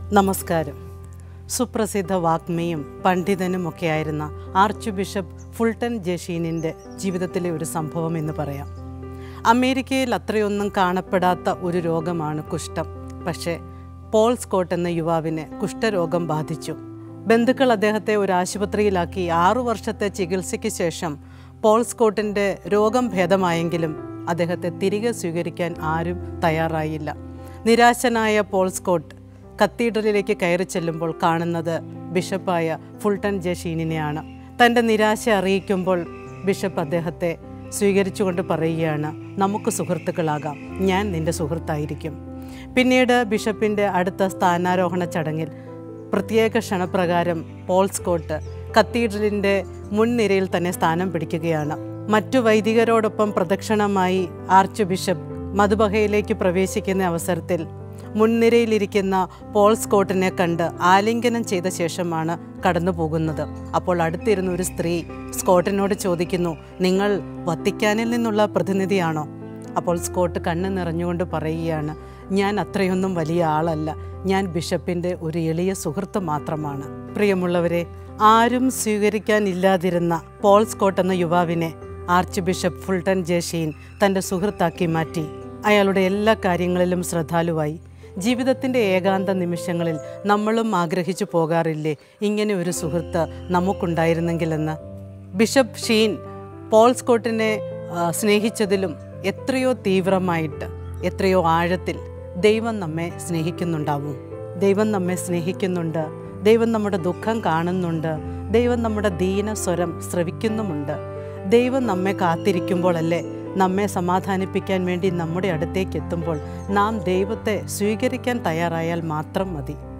നമസ്കാരം സുപ്രസിദ്ധ വാഗ്മിയും പണ്ഡിതനുമൊക്കെയായിരുന്ന ആർച്ച് ബിഷപ്പ് ഫുൾട്ടൻ ജഷീനിൻ്റെ ജീവിതത്തിലെ ഒരു സംഭവം എന്ന് പറയാം അമേരിക്കയിൽ അത്രയൊന്നും കാണപ്പെടാത്ത ഒരു രോഗമാണ് കുഷ്ഠം പക്ഷേ പോൾ സ്കോട്ട് എന്ന യുവാവിനെ കുഷ്ഠരോഗം ബാധിച്ചു ബന്ധുക്കൾ അദ്ദേഹത്തെ ഒരു ആശുപത്രിയിലാക്കി ആറു വർഷത്തെ ചികിത്സയ്ക്ക് ശേഷം പോൾ സ്കോട്ടിൻ്റെ രോഗം ഭേദമായെങ്കിലും അദ്ദേഹത്തെ തിരികെ സ്വീകരിക്കാൻ ആരും തയ്യാറായില്ല നിരാശനായ പോൾ സ്കോട്ട് കത്തീഡ്രലിലേക്ക് കയറി ചെല്ലുമ്പോൾ കാണുന്നത് ബിഷപ്പായ ഫുൾട്ടൻ ജഷീനിനെയാണ് തൻ്റെ നിരാശ അറിയിക്കുമ്പോൾ ബിഷപ്പ് അദ്ദേഹത്തെ സ്വീകരിച്ചുകൊണ്ട് പറയുകയാണ് നമുക്ക് സുഹൃത്തുക്കളാകാം ഞാൻ നിൻ്റെ സുഹൃത്തായിരിക്കും പിന്നീട് ബിഷപ്പിൻ്റെ അടുത്ത സ്ഥാനാരോഹണ ചടങ്ങിൽ പ്രത്യേക ക്ഷണപ്രകാരം പോൾ സ്കോട്ട് കത്തീഡ്രലിൻ്റെ മുൻനിരയിൽ തന്നെ സ്ഥാനം പിടിക്കുകയാണ് മറ്റു വൈദികരോടൊപ്പം പ്രദക്ഷിണമായി ആർച്ച് ബിഷപ്പ് മധുബഹയിലേക്ക് പ്രവേശിക്കുന്ന അവസരത്തിൽ മുൻനിരയിലിരിക്കുന്ന പോൾ സ്കോട്ടിനെ കണ്ട് ആലിംഗനം ചെയ്ത ശേഷമാണ് കടന്നു പോകുന്നത് അപ്പോൾ അടുത്തിരുന്ന ഒരു സ്ത്രീ സ്കോട്ടിനോട് ചോദിക്കുന്നു നിങ്ങൾ വത്തിക്കാനിൽ നിന്നുള്ള പ്രതിനിധിയാണോ അപ്പോൾ സ്കോട്ട് കണ്ണ് നിറഞ്ഞുകൊണ്ട് പറയുകയാണ് ഞാൻ അത്രയൊന്നും വലിയ ആളല്ല ഞാൻ ബിഷപ്പിൻ്റെ ഒരു എളിയ സുഹൃത്ത് മാത്രമാണ് പ്രിയമുള്ളവരെ ആരും സ്വീകരിക്കാനില്ലാതിരുന്ന പോൾ സ്കോട്ട് എന്ന യുവാവിനെ ആർച്ച് ബിഷപ്പ് ഫുൾട്ടൻ ജേഷീൻ തൻ്റെ സുഹൃത്താക്കി മാറ്റി അയാളുടെ എല്ലാ കാര്യങ്ങളിലും ശ്രദ്ധാലുവായി ജീവിതത്തിൻ്റെ ഏകാന്ത നിമിഷങ്ങളിൽ നമ്മളും ആഗ്രഹിച്ചു പോകാറില്ലേ ഇങ്ങനെ ഒരു സുഹൃത്ത് നമുക്കുണ്ടായിരുന്നെങ്കിലെന്ന് ബിഷപ്പ് ഷീൻ പോൾ സ്കോട്ടിനെ ആ, സ്നേഹിച്ചതിലും എത്രയോ തീവ്രമായിട്ട് എത്രയോ ആഴത്തിൽ ദൈവം നമ്മെ സ്നേഹിക്കുന്നുണ്ടാവും ദൈവം നമ്മെ സ്നേഹിക്കുന്നുണ്ട് ദൈവം നമ്മുടെ ദുഃഖം കാണുന്നുണ്ട് ദൈവം നമ്മുടെ ദീന സ്വരം ശ്രവിക്കുന്നുമുണ്ട് ദൈവം നമ്മെ കാത്തിരിക്കുമ്പോഴല്ലേ നമ്മെ സമാധാനിപ്പിക്കാൻ വേണ്ടി നമ്മുടെ അടുത്തേക്ക് എത്തുമ്പോൾ നാം ദൈവത്തെ സ്വീകരിക്കാൻ തയ്യാറായാൽ മാത്രം മതി